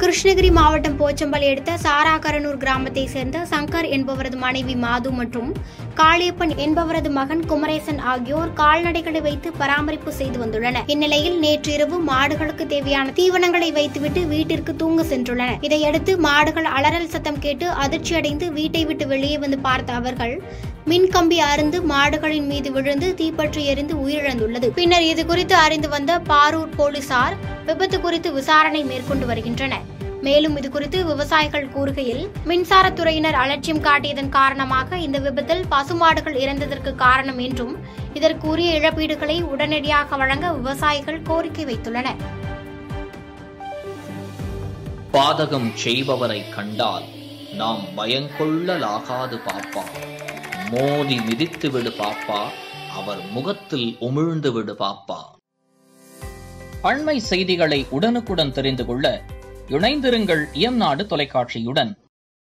கிருஷ்ணகிரி மாவட்டம் போச்சம்பள்ளி அடுத்த சாராகரனூர் கிராமத்தை சேர்ந்த சங்கர் என்பவரது மனைவி மாது மற்றும் காளியப்பன் என்பவரது மகன் குமரேசன் ஆகியோர் கால்நடைகளை வைத்து பராமரிப்பு செய்து வந்துள்ளனர் இந்நிலையில் நேற்று இரவு மாடுகளுக்கு தேவையான தீவனங்களை வைத்துவிட்டு வீட்டிற்கு தூங்க சென்றுள்ளனர் இதையடுத்து மாடுகள் அலறல் சத்தம் கேட்டு அதிர்ச்சியடைந்து வீட்டை விட்டு வெளியே வந்து பார்த்த அவர்கள் மின்கம்பி அருந்து மாடுகளின் மீது விழுந்து தீப்பற்றி எரிந்து உயிரிழந்துள்ளது பின்னர் இது குறித்து அறிந்து வந்த பாரூர் போலீசார் விபத்து குறித்து விசாரணை மேற்கொண்டு வருகின்றனர் மேலும் இது குறித்து விவசாயிகள் கூறுகையில் மின்சாரத்துறையினர் அலட்சியம் காட்டியதன் காரணமாக இந்த விபத்தில் பசுமாடுகள் இறந்ததற்கு காரணம் என்றும் இதற்கு உரிய இழப்பீடுகளை உடனடியாக வழங்க விவசாயிகள் கோரிக்கை வைத்துள்ளனர் பாதகம் செய்பவரை கண்டால் நாம் பயங்கொள்ளலாகாது பாப்பா மோதி மிதித்து விடு பாப்பா அவர் முகத்தில் உமிழ்ந்து விடு பாப்பா அண்மை செய்திகளை உடனுக்குடன் தெரிந்து கொள்ள இணைந்திருங்கள் எம் நாடு தொலைக்காட்சியுடன்